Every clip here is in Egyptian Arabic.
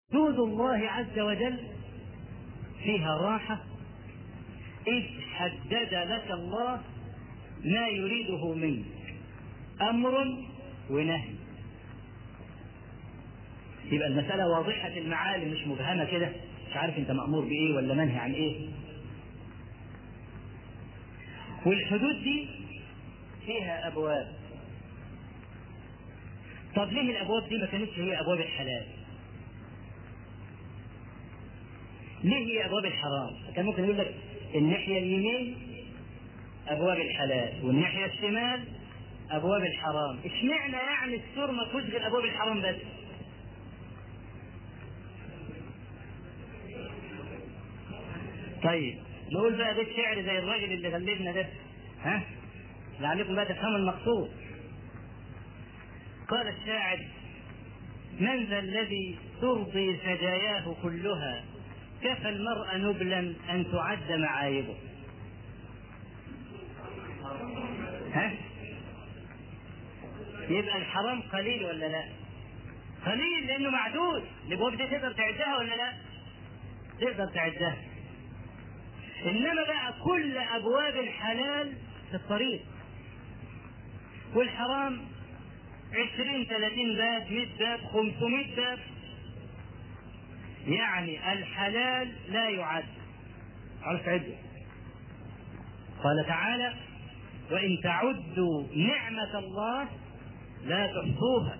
حدود الله عز وجل فيها راحة إذ حدد لك الله ما يريده منك أمر ونهي يبقى المسألة واضحة المعالم مش مبهمة كده مش عارف أنت مأمور بإيه ولا منهي عن إيه والحدود دي فيها أبواب طب ليه الأبواب دي ما كانتش هي أبواب الحلال؟ ليه هي ابواب الحرام؟ كان ممكن يقول لك الناحيه اليمين ابواب الحلال والناحيه الشمال ابواب الحرام، اشمعنى يعني السور ما فيهوش غير ابواب الحرام بس؟ طيب نقول بقى ده الشعر زي الراجل اللي غلبنا ده ها؟ لعلكم بقى تفهموا المقصود. قال الشاعر من ذا الذي ترضي سجاياه كلها كفى المرء نبلا ان تعد معايبه ها يبقى الحرام قليل ولا لا قليل لانه معدود الابواب دي تقدر تعدها ولا لا تقدر تعدها انما بقى كل ابواب الحلال في الطريق والحرام عشرين ثلاثين باب مئة باب خمسمائة باب يعني الحلال لا يعد عرف تعده قال تعالى وإن تعدوا نعمة الله لا تحصوها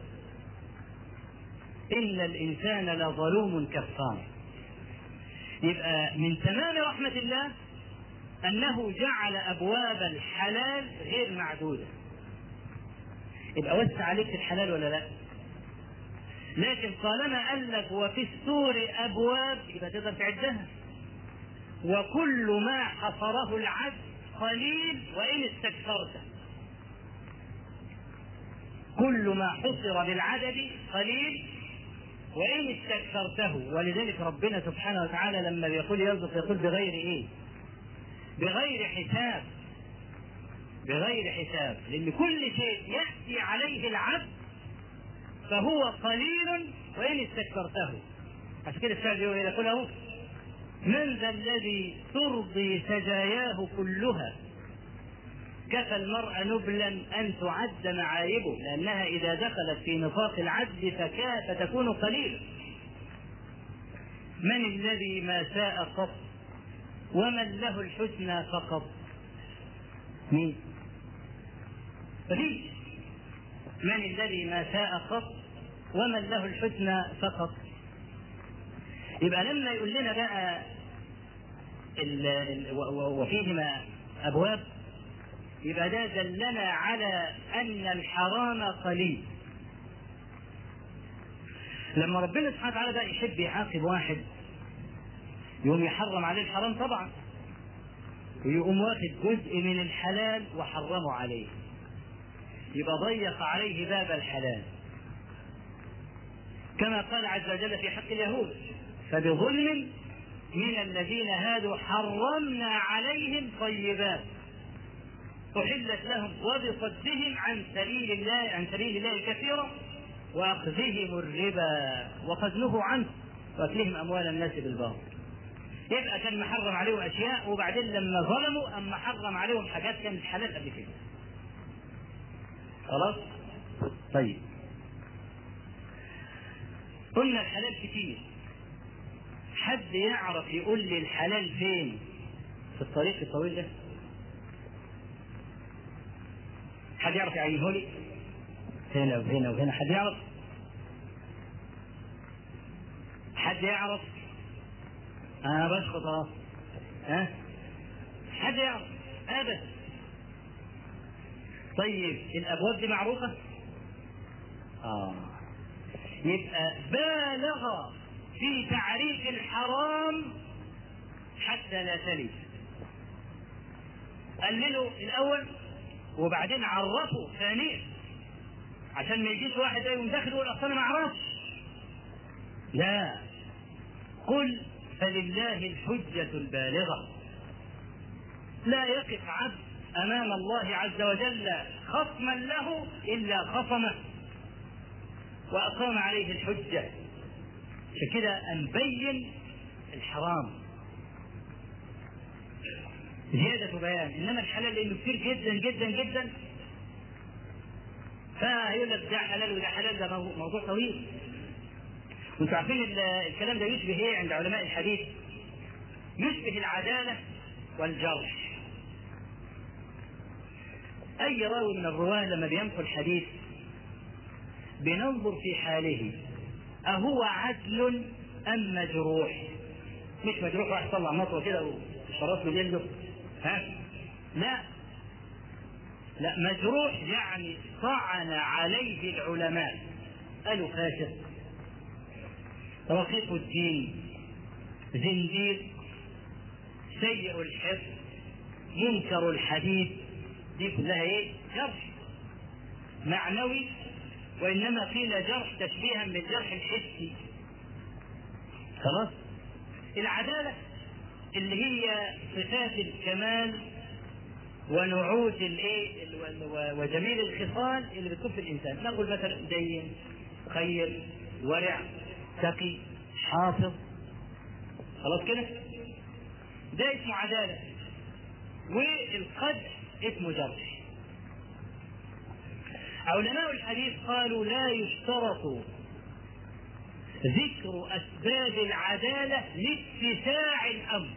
إن الإنسان لظلوم كفار يبقى من تمام رحمة الله أنه جعل أبواب الحلال غير معدودة يبقى وسع عليك الحلال ولا لا؟ لكن طالما قال لك وفي السور ابواب يبقى تقدر تعدها وكل ما حصره العبد قليل وان استكثرته كل ما حصر بالعدد قليل وان استكثرته ولذلك ربنا سبحانه وتعالى لما بيقول يرزق يقول بغير ايه بغير حساب بغير حساب لان كل شيء ياتي عليه العبد فهو قليل وإن استكثرته عشان كده الشاعر يقول اهو من ذا الذي ترضي سجاياه كلها كفى المرء نبلا أن تعد معايبه لأنها إذا دخلت في نطاق العد فتكون قليلة من الذي ما ساء قط ومن له الحسنى فقط مين مفيش من الذي ما ساء قط ومن له الحسنى فقط يبقى لما يقول لنا بقى ال ال وفيهما ابواب يبقى ده دلنا على ان الحرام قليل لما ربنا سبحانه وتعالى بقى يحب يعاقب واحد يقوم يحرم عليه الحرام طبعا ويقوم واخد جزء من الحلال وحرمه عليه يبقى ضيق عليه باب الحلال كما قال عز وجل في حق اليهود فبظلم من الذين هادوا حرمنا عليهم طيبات أحلت لهم وبصدهم عن سبيل الله عن سبيل الله كثيرا وأخذهم الربا وقد نهوا عنه وأكلهم أموال الناس بالباطل يبقى كان محرم عليهم أشياء وبعدين لما ظلموا أما حرم عليهم حاجات كانت حلال قبل كده خلاص طيب قلنا الحلال كتير حد يعرف يقول لي الحلال فين في الطريق الطويل ده حد يعرف يعينه لي هنا وهنا وهنا حد يعرف حد يعرف انا بسقط اهو ها حد يعرف ابدا طيب الابواب دي معروفه اه يبقى بالغ في تعريف الحرام حتى لا تلف قلله الاول وبعدين عرفه ثانيا عشان ما يجيش واحد يقوم داخل يقول اصل انا ما اعرفش لا قل فلله الحجة البالغة لا يقف عبد أمام الله عز وجل خصما له إلا خصمه وأقام عليه الحجة عشان كده نبين الحرام زيادة بيان إنما الحلال لأنه كتير جدا جدا جدا فيقول لك ده حلال وده حلال ده موضوع طويل وانتوا عارفين الكلام ده يشبه ايه عند علماء الحديث؟ يشبه العدالة والجرح. أي راوي من الرواة لما بينقل حديث بننظر في حاله أهو عدل أم مجروح؟ مش مجروح واحد طلع مطوة كده وشرط له جلده ها؟ لا لا مجروح يعني طعن عليه العلماء قالوا فاسق رقيق الدين زنديق سيء الحفظ منكر الحديث دي كلها ايه؟ جرح معنوي وانما قيل جرح تشبيها بالجرح الحسي خلاص العداله اللي هي صفات الكمال ونعوت الايه وجميل الخصال اللي بتكون في الانسان نقول مثلا دين خير ورع تقي حافظ خلاص كده ده اسمه عداله والقدر اسمه جرح علماء الحديث قالوا لا يشترط ذكر اسباب العداله لاتساع الامر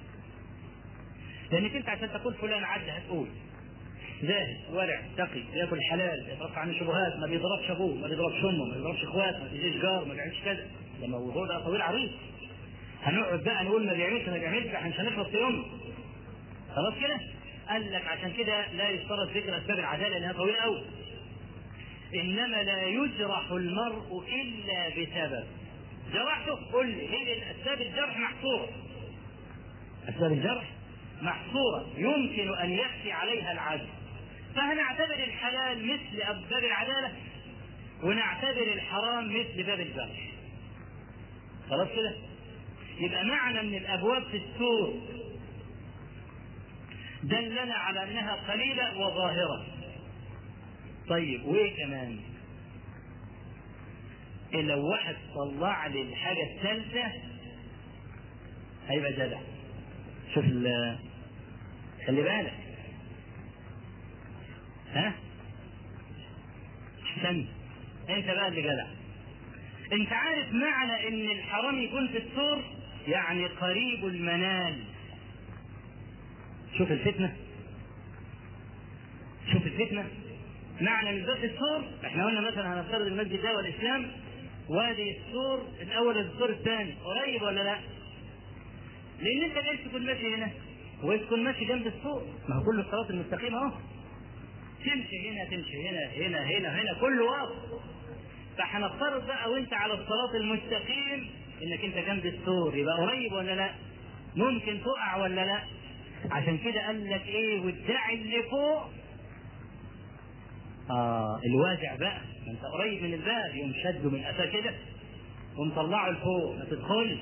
لانك انت عشان تقول فلان عدل هتقول زاهد ورع تقي ياكل حلال يترفع عن الشبهات ما بيضربش ابوه ما بيضربش امه ما بيضربش اخواته ما بيجيش جار ما بيعملش كذا ده موضوع ده طويل عريض هنقعد بقى نقول ما بيعملش ما بيعملش احنا مش هنخلص في يوم خلاص كده قال لك عشان كده لا يشترط ذكر اسباب العداله لانها طويله قوي انما لا يجرح المرء الا بسبب جرحته قل لي هي اسباب الجرح محصوره اسباب الجرح محصورة يمكن أن يأتي عليها العدل فهنعتبر الحلال مثل أسباب العدالة ونعتبر الحرام مثل باب الجرح خلاص كده يبقى معنى من الأبواب في السور دلنا على أنها قليلة وظاهرة طيب وإيه كمان إيه لو واحد طلع لي الحاجة الثالثة هيبقى جدع شوف خلي بالك ها استنى انت بقى اللي جدع انت عارف معنى ان الحرام يكون في السور يعني قريب المنال شوف الفتنه شوف الفتنه معنى من باب السور احنا قلنا مثلا هنفترض المسجد ده والاسلام وادي السور الاول السور الثاني قريب ولا لا؟ لان انت جاي تكون ماشي هنا وتكون ماشي جنب السور ما هو كل الصراط المستقيم اهو تمشي هنا تمشي هنا هنا هنا هنا كله واضح فهنفترض بقى وانت على الصراط المستقيم انك انت جنب السور يبقى قريب ولا لا؟ ممكن تقع ولا لا؟ عشان كده قال لك ايه والداعي اللي فوق اه الوازع بقى ما انت قريب من الباب يقوم شده من قفاه كده ومطلعه لفوق ما تدخلش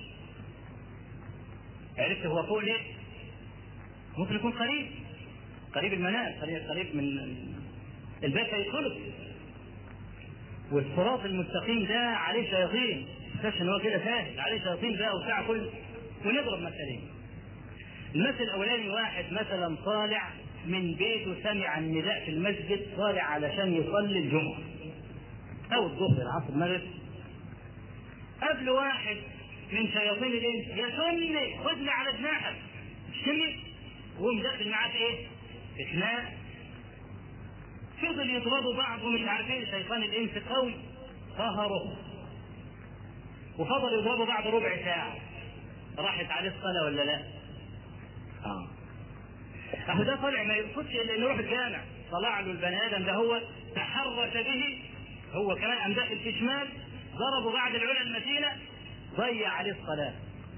عرفت هو فوق ليه؟ ممكن يكون قريب قريب المنام قريب قريب من الباب هيدخله والصراط المستقيم ده عليه شياطين مش ان هو كده سهل عليه شياطين بقى وبتاع كل ونضرب مثلين المثل الاولاني واحد مثلا طالع من بيته سمع النداء في المسجد طالع علشان يصلي الجمعه او الظهر العصر المغرب قبل واحد من شياطين الانس يا سني خدني على جناحك شمي وقوم داخل معاه في ايه؟ في خناق فضل يضربوا بعض ومش عارفين شيطان الانس قوي قهره وفضل يضربوا بعض ربع ساعة راحت عليه الصلاة ولا لا؟ اه اهو ده طالع ما يقصدش الا انه يروح الجامع طلع له البني ادم ده هو تحرك به هو كمان قام داخل في شمال ضربوا بعد العلا المتينه ضيع عليه الصلاه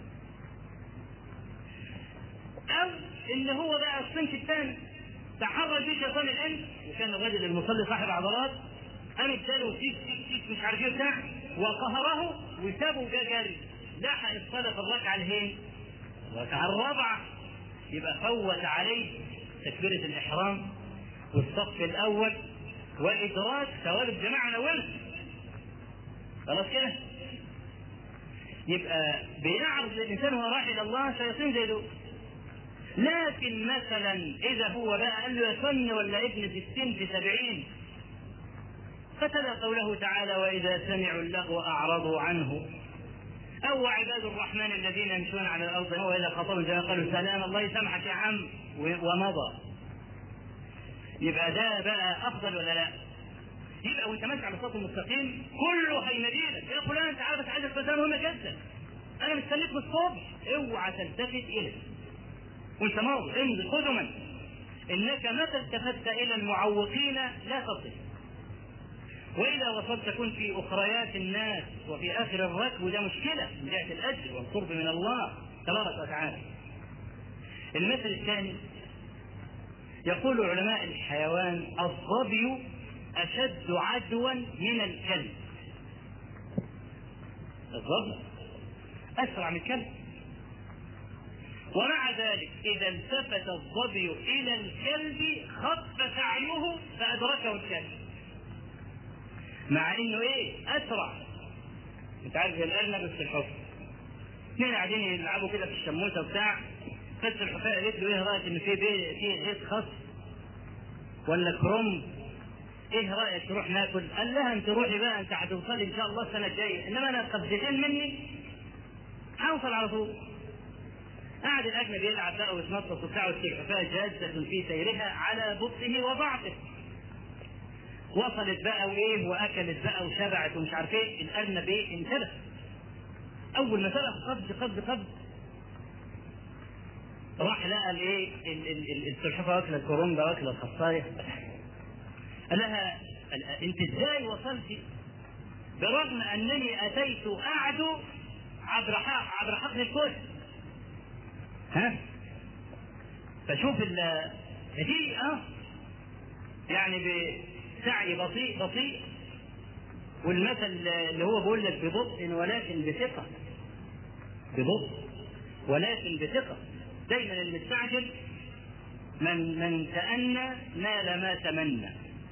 او ان هو بقى الصنف الثاني تحرك به شيطان الانس وكان الرجل المصلي صاحب عضلات قام اداله تيك تيك تيك مش عارف ايه بتاع وقهره وسابه جا جري لحق الصلاه في الركعه الهين الركعه الرابعه يبقى فوت عليه تكبيره الاحرام والصف الاول وادراك ثواب الجماعه الاول خلاص كده يبقى بيعرض الانسان وهو رايح الى الله شياطين زي دول لكن مثلا اذا هو بقى قال له يا سن ولا ابن في السن في سبعين فتلا قوله تعالى واذا سمعوا اللغو اعرضوا عنه او عباد الرحمن الذين يمشون على الارض واذا خطبوا زي قالوا سلام الله يسامحك يا عم ومضى يبقى ده بقى افضل ولا لا؟ يبقى وانت ماشي على الصراط المستقيم كله هيناديلك يا فلان انت عارف عايز مسألة مهمة جدا انا مستنيك من الصبح اوعى تلتفت اليه وانت ماضي امضي قدما انك متى التفت الى المعوقين لا تصل واذا وصلت تكون في اخريات الناس وفي اخر الركب وده مشكله من جهه الاجر والقرب من الله تبارك وتعالى المثل الثاني يقول علماء الحيوان الظبي أشد عدوا من الكلب الظبي أسرع من الكلب ومع ذلك إذا التفت الظبي إلى الكلب خف سعيه فأدركه الكلب مع إنه إيه أسرع أنت عارف الأرنب في الحكم اثنين قاعدين يلعبوا كده في الشموسة وبتاع بس الحفاء قالت له ايه رايك ان في بيه في غيث خص ولا كروم ايه رايك تروح ناكل؟ قال لها انت روحي بقى انت هتوصلي ان شاء الله السنه الجايه انما انا قبضتين مني هوصل على طول. قعد الاجنبي يلعب بقى ويتنطط وبتاع والسلحفاه جاده في سيرها على بطئه وضعفه. وصلت بقى وايه واكلت بقى وشبعت ومش عارف ايه الارنب ايه انتبه. اول ما سبق قبض قبض قبض راح لقى الايه السلحفاه واكله الكرومبه واكله الخصايه قال لها انت ازاي وصلت برغم انني اتيت اعدو عبر عبر حقل الكل ها فشوف دي اه يعني بسعي بطيء بطيء والمثل اللي هو بيقول لك ببطء ولكن بثقه ببطء ولكن بثقه دايما المستعجل من من تأنى نال ما تمنى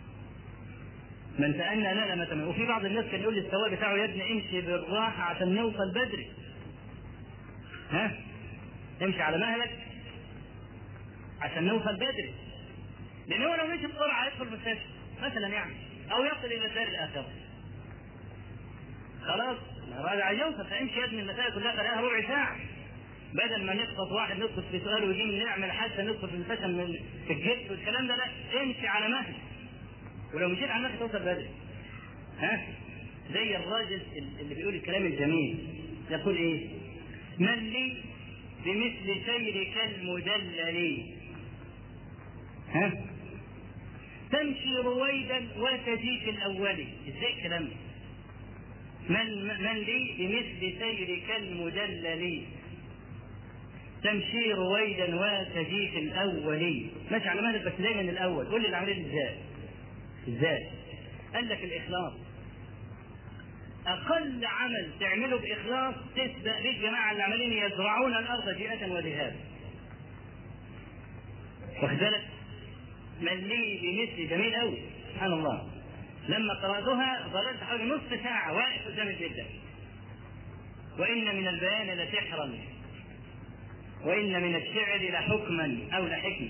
من تأنى نال ما تمنى وفي بعض الناس كان يقول لي السواق بتاعه يا ابني امشي بالراحة عشان نوصل بدري ها امشي على مهلك عشان نوصل بدري لان هو لو مشي بسرعة يدخل المستشفى مثلا يعني او يصل الى دار الاخرة خلاص راجع يوصل فامشي يا ابني المسائل كلها خليها ربع ساعة بدل ما نسقط واحد نسقط في سؤال ويجي نعمل حادثه نسقط في المستشفى من في الجبس والكلام ده لا امشي على مهل ولو مشيت على مهل توصل بدري ها زي الراجل اللي بيقول الكلام الجميل يقول ايه من لي بمثل سيرك المدلل ها تمشي رويدا وتجي في الاول ازاي الكلام من من لي بمثل سيرك المدلل تمشي رويدا وتجي في الاولي ماشي على مهلك بس دايما الاول قول لي العمليه ازاي ازاي قال لك الاخلاص اقل عمل تعمله باخلاص تسبق به الجماعه اللي عمالين يزرعون الارض جيئه وذهابا واخد بالك من لي بمثل جميل قوي سبحان الله لما قراتها ظللت حوالي نصف ساعه واقف قدام الجده وان من البيان لسحرا وإن من الشعر لحكما أو لحكمة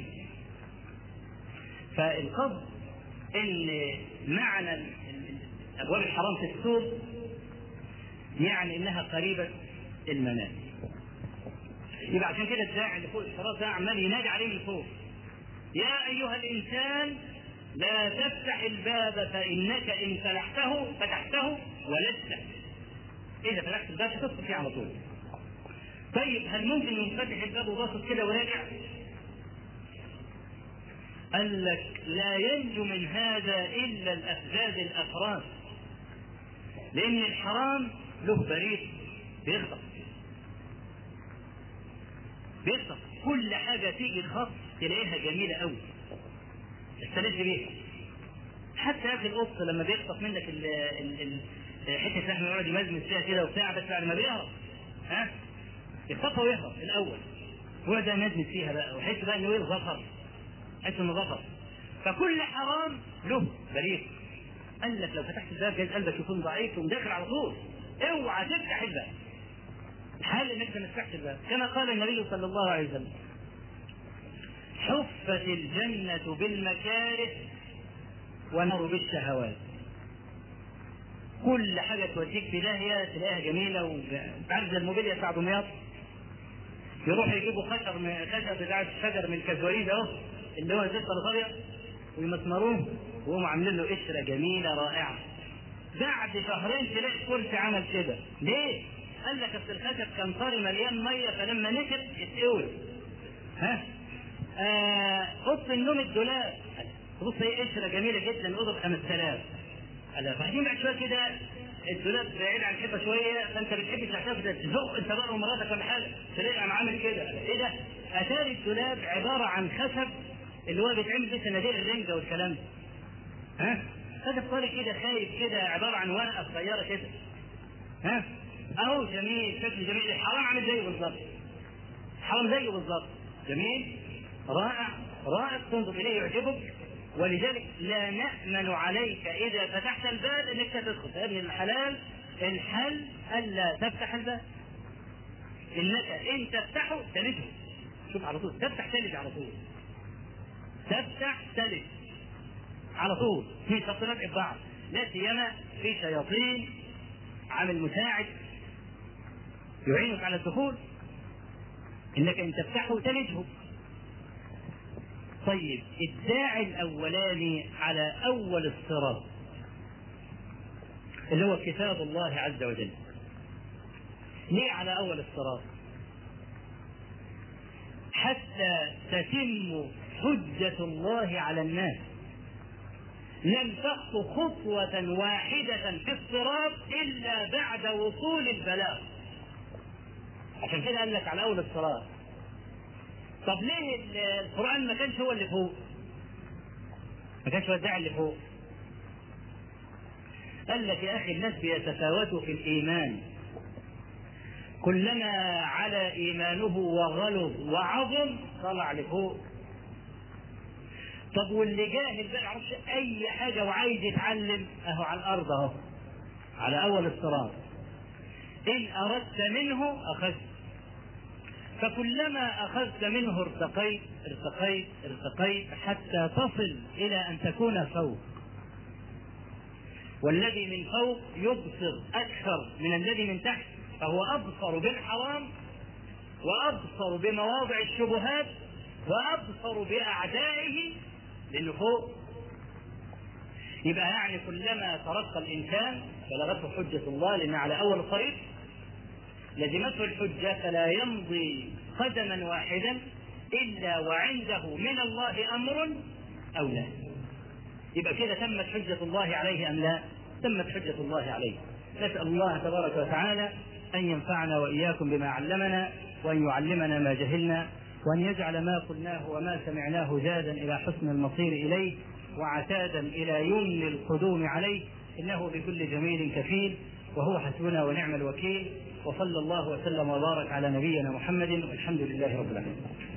فالقصد إن معنى أبواب الحرام في السوق يعني إنها قريبة المنام يبقى عشان كده الداعي اللي فوق الصراط ده عمال ينادي عليه من فوق يا أيها الإنسان لا تفتح الباب فإنك إن فتحته فتحته ولدت إذا فتحت الباب هتدخل فيه على طول طيب هل ممكن ينفتح الباب وباصص كده وراجع؟ قال لك لا ينجو من هذا الا الافزاز الافراد لان الحرام له بريد بيخطف بيخطف كل حاجه تيجي خط تلاقيها جميله قوي استلذ بيها حتى يا اخي القط لما بيخطف منك ال ال ال حته لحم يقعد يمزمز فيها كده وبتاع بس بعد ما بيهرب ها يخطفها ويهرب الاول هو ده ندمت فيها بقى وحس بقى انه ايه ظفر حس انه ظفر فكل حرام له بريد قال لك لو فتحت الباب جايز قلبك يكون ضعيف ومداخل على طول اوعى تفتح الباب انك ما تفتحش الباب كما قال النبي صلى الله عليه وسلم حفت الجنة بالمكاره والنار بالشهوات كل حاجة توديك في داهية تلاقيها جميلة وعارف زي الموبيليا بتاع دمياط يروحوا يجيبوا خشب من خشب بتاع الشجر من الكازواليز اهو اللي هو الزفة الفاضية ويمسمروه ويقوموا عاملين له قشرة جميلة رائعة بعد شهرين تلاقي الكرسي عمل كده ليه؟ قال لك اصل الخشب كان طري مليان ميه فلما نشف اتقوي ها آه قص النوم الدولاب بص هي قشره جميله جدا اوضه ب 5000 قال بعدين بعد شويه كده الدولاب بعيد عن الحبه شويه فانت بتحب تعتقد تزق انت بقى ومراتك ولا حاجه تلاقي قام عامل كده ايه ده؟ اتاري الدولاب عباره عن خشب اللي هو بيتعمل بيه صناديق الرنجه والكلام ده ها؟ خشب طري كده خايف كده عباره عن ورقه صغيره كده ها؟ اهو جميل شكل جميل الحرام عامل زيه بالظبط حرام زيه بالظبط جميل رائع رائع تنظر اليه يعجبك ولذلك لا نأمن عليك إذا فتحت الباب أنك تدخل يا ابن الحلال الحل ألا تفتح الباب إنك إن تفتحه تلده شوف على طول تفتح تلد على طول تفتح تلد على طول في تفصيلات إبداع لا سيما في شياطين عامل مساعد يعينك على الدخول انك ان تفتحه تلده طيب الداعي الاولاني على اول الصراط اللي هو كتاب الله عز وجل ليه على اول الصراط حتى تتم حجة الله على الناس لم تخطو خطوة واحدة في الصراط إلا بعد وصول البلاغ عشان كده قال لك على أول الصراط طب ليه القرآن ما كانش هو اللي فوق؟ ما كانش هو الداعي اللي فوق قال لك يا أخي الناس بيتفاوتوا في الإيمان كلما على إيمانه وغلظ وعظم طلع لفوق طب واللي جاهل بقى يعرفش اي حاجه وعايز يتعلم اهو على الارض اهو على اول الصراط ان اردت منه اخذت فكلما اخذت منه ارتقيت ارتقيت ارتقيت حتى تصل الى ان تكون فوق والذي من فوق يبصر اكثر من الذي من تحت فهو ابصر بالحرام وابصر بمواضع الشبهات وابصر باعدائه لانه فوق يبقى يعني كلما ترقى الانسان بلغته حجه الله لان على اول الطريق لزمته الحجه فلا يمضي قدما واحدا الا وعنده من الله امر او لا يبقى كده تمت حجه الله عليه ام لا؟ تمت حجه الله عليه نسال الله تبارك وتعالى ان ينفعنا واياكم بما علمنا وان يعلمنا ما جهلنا وأن يجعل ما قلناه وما سمعناه زادا إلى حسن المصير إليه وعتادا إلى يمن القدوم عليه إنه بكل جميل كفيل وهو حسبنا ونعم الوكيل وصلى الله وسلم وبارك على نبينا محمد والحمد لله رب العالمين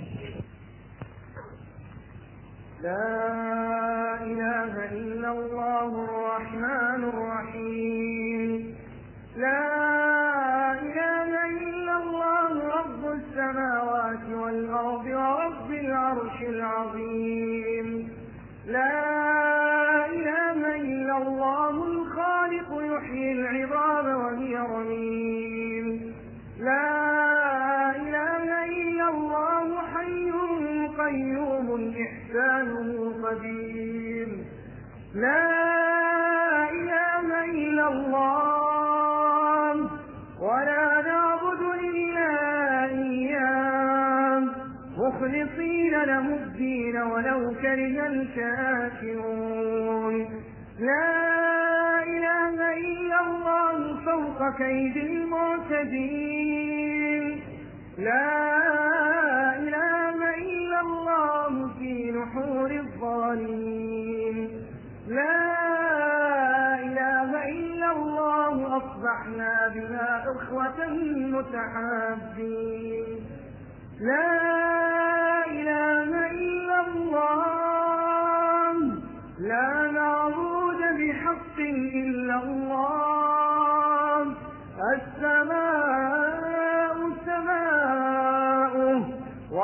لا إله إلا الله الرحمن الرحيم لا إله إلا الله رب السماوات والأرض ورب العرش العظيم لا إله إلا الله الخالق يحيي العظام وهي رميم لا إله إلا الله حي قيوم إحسانه قديم لا إله إلا الله ولا نعبد إلا إياه مخلصين له الدين ولو كره الكافرون لا إله إلا الله فوق كيد المعتدين لا إله إلا الله في نحور الظالمين لا إله إلا الله أصبحنا بها إخوة متحابين لا إله إلا الله لا معبود بحق إلا الله السماء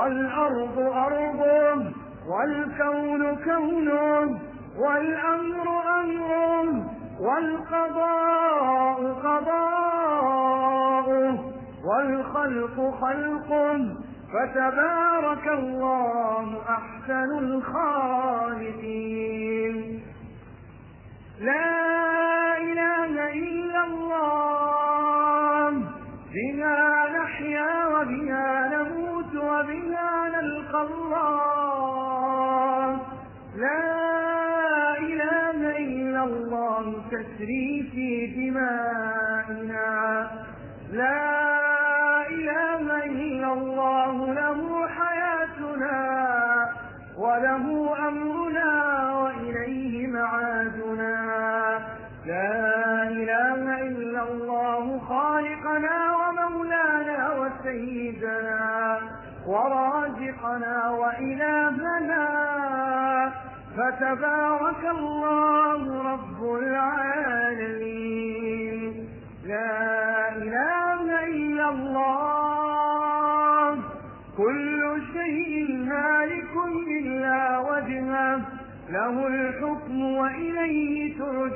والأرض أرضه والكون كونه والأمر أمره والقضاء قضاؤه والخلق خلقه فتبارك الله أحسن الخالقين لا إله إلا الله بها نحيا وبها نموت وبها نلقى الله لا إله إلا الله تسري في دمائنا لا إله إلا الله له حياتنا وله أمرنا وإليه معادنا لا إله إلا الله خالقنا ومولانا وسيدنا ورازقنا وإلهنا فتبارك الله رب العالمين لا إله إلا الله كل شيء هالك إلا وجهه له الحكم وإليه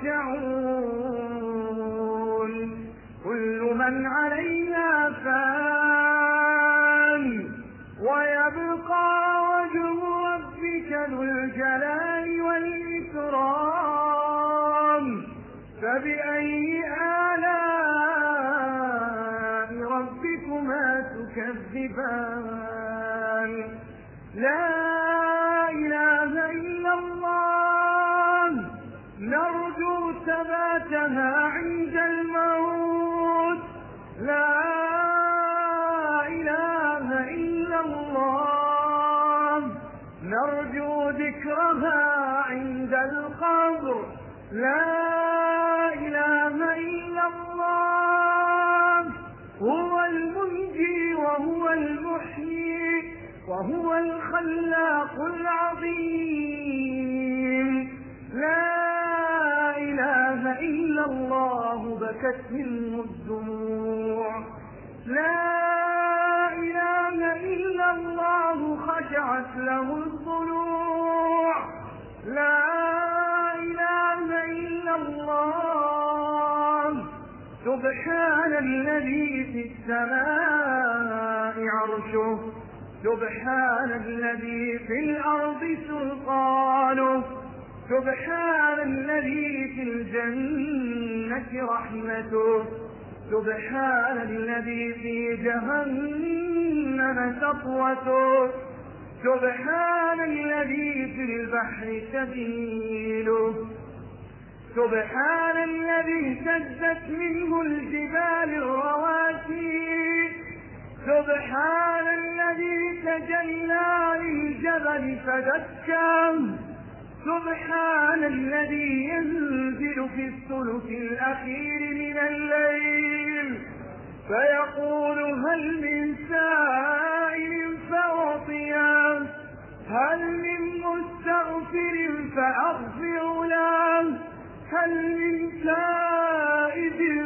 ترجعون كل من عليها فان ويبقى وجه ربك ذو الجلال والإكرام فبأي آلاء ربكما تكذبان لا إله إلا الله نرجو ثباتها عند الموت لا إله إلا الله نرجو ذكرها عند القبر لا إله إلا الله هو المنجي وهو المحيي وهو الخلاق العظيم لا إله إلا الله بكت منه الدموع لا إله إلا الله خشعت له الضلوع لا إله إلا الله سبحان الذي في السماء عرشه سبحان الذي في الأرض سلطانه سبحان الذي في الجنة رحمته سبحان الذي في جهنم سطوته سبحان الذي في البحر سبيله سبحان الذي اهتزت منه الجبال الرواسي سبحان الذي تجلى للجبل فدكاه سبحان الذي ينزل في الثلث الأخير من الليل فيقول هل من سائل فأعطيه هل من مستغفر فأغفر له هل من تائب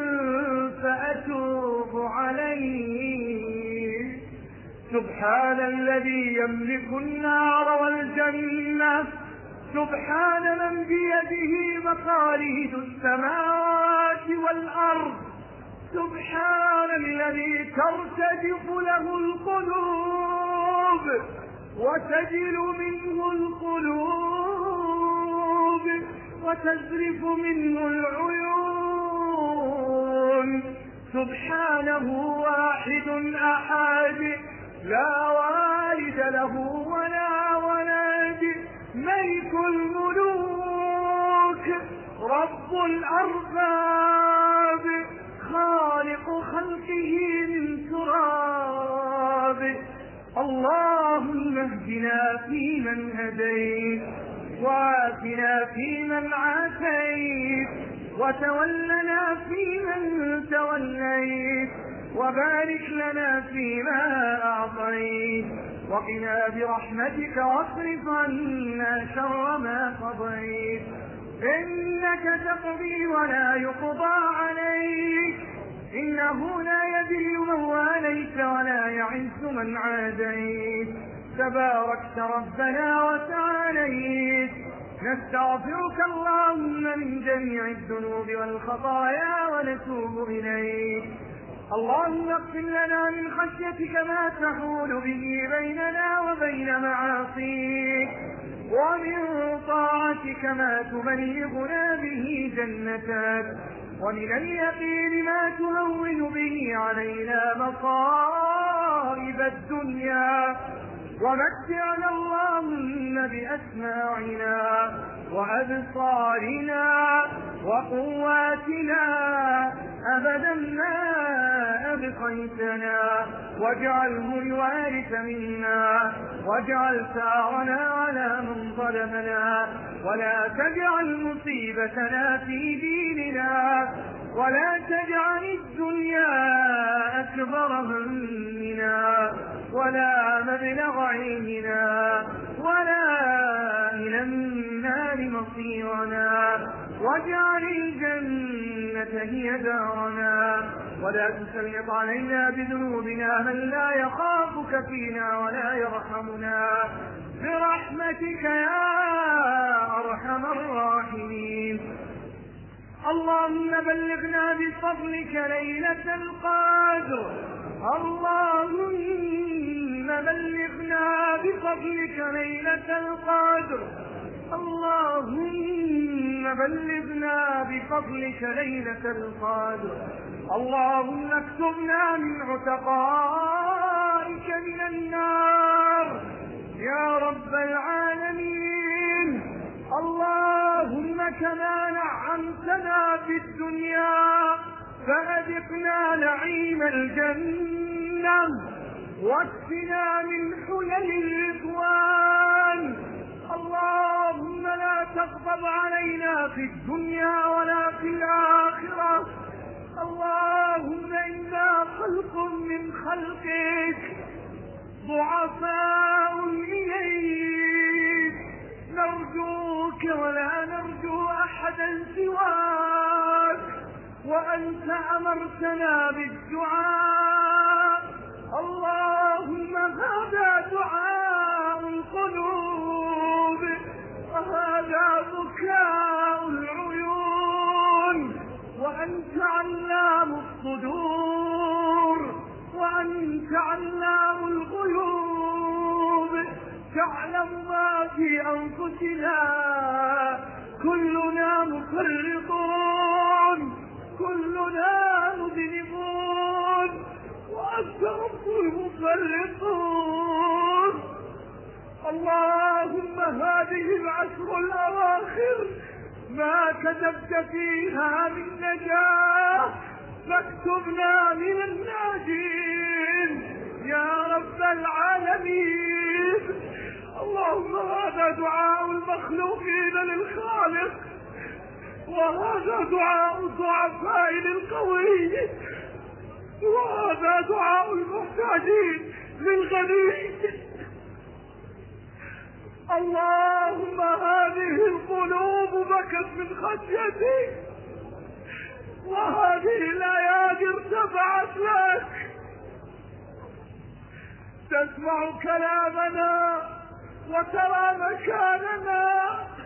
فأتوب عليه سبحان الذي يملك النار والجنة سبحان من بيده مقاليد السماوات والأرض سبحان الذي ترتجف له القلوب وتجل منه القلوب وتزرف منه العيون سبحانه واحد أحد لا والد له ولا ولد ملك الملوك رب الأرباب خالق خلقه من تراب اللهم اهدنا فيمن هديت وعافنا فيمن عافيت وتولنا فيمن توليت وبارك لنا فيما أعطيت وقنا برحمتك واصرف عنا شر ما قضيت إنك تقضي ولا يقضى عليك إنه لا يذل من واليت ولا يعز من عاديت تباركت ربنا وتعاليت نستغفرك اللهم من جميع الذنوب والخطايا ونتوب إليك اللهم اغفر لنا من خشيتك ما تحول به بيننا وبين معاصيك ومن طاعتك ما تبلغنا به جنتك ومن اليقين ما تهون به علينا مصائب الدنيا ومتعنا اللهم بأسماعنا وأبصارنا وقواتنا أبدا ما أبقيتنا واجعله الوارث منا واجعل ثارنا على من ظلمنا ولا تجعل مصيبتنا في ديننا ولا تجعل الدنيا أكبر همنا ولا مبلغ علمنا ولا إلى النار مصيرنا واجعل الجنة هي دارنا ولا تسلط علينا بذنوبنا من لا يخافك فينا ولا يرحمنا برحمتك يا أرحم الراحمين اللهم بلغنا بفضلك ليلة القدر اللهم بلغنا بفضلك ليلة القدر اللهم بلغنا بفضلك ليلة القدر اللهم اكتبنا من عتقائك من النار يا رب العالمين اللهم كما نعمتنا في الدنيا فأذقنا نعيم الجنة واكفنا من حلل الرضوان اللهم لا تغضب علينا في الدنيا ولا في الآخرة اللهم إنا خلق من خلقك ضعفاء إليك نرجوك ولا نرجو أحدا سواك وأنت أمرتنا بالدعاء اللهم هذا دعاء القلوب وهذا بكاء العيون وأنت علام الصدور وأنت علام الغيوب تعلم ما في أنفسنا كلنا مفرطون كلنا مذنبون وأنت رب المفرطون اللهم هذه العشر الأواخر ما كتبت فيها من نجاة فاكتبنا من الناجين يا رب العالمين اللهم هذا دعاء المخلوقين للخالق وهذا دعاء الضعفاء للقوي وهذا دعاء المحتاجين للغني اللهم هذه القلوب بكت من خشيتك وهذه الايادي ارتفعت لك تسمع كلامنا وترى مكاننا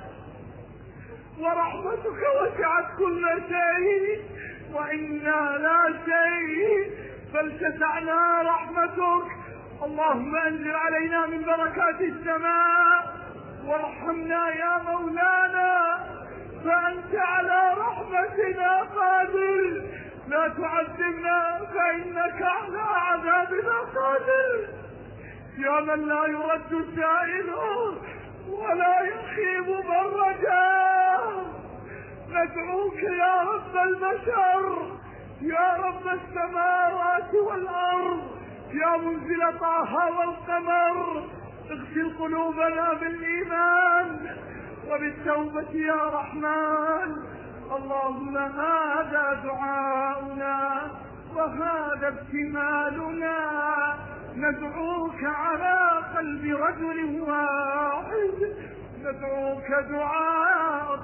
ورحمتك وسعت كل شيء وإنا لا شيء فلتسعنا رحمتك اللهم انزل علينا من بركات السماء وارحمنا يا مولانا فأنت على رحمتنا قادر لا تعذبنا فإنك على عذابنا قادر يا من لا يرد السائل ولا يخيب من رجاه ندعوك يا رب البشر يا رب السماوات والأرض يا منزل طه والقمر اغسل قلوبنا بالإيمان وبالتوبة يا رحمن اللهم هذا دعاؤنا وهذا ابتمالنا ندعوك على قلب رجل واحد ندعوك دعاء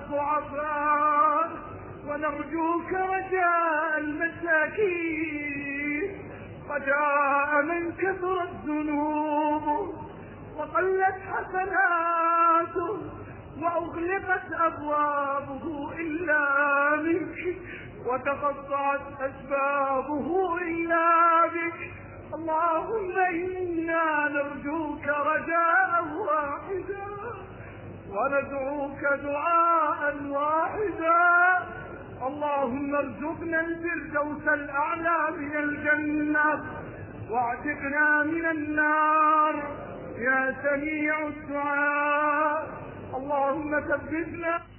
الضعفاء ونرجوك رجاء المساكين وجاء من كثرت ذنوبه وقلت حسناته وأغلقت أبوابه إلا منك وتقطعت أسبابه إلا بك اللهم إنا نرجوك رجاء واحدا وندعوك دعاء واحدا اللهم ارزقنا الفردوس الأعلى من الجنة واعتقنا من النار يا سميع الدعاء اللهم ثبتنا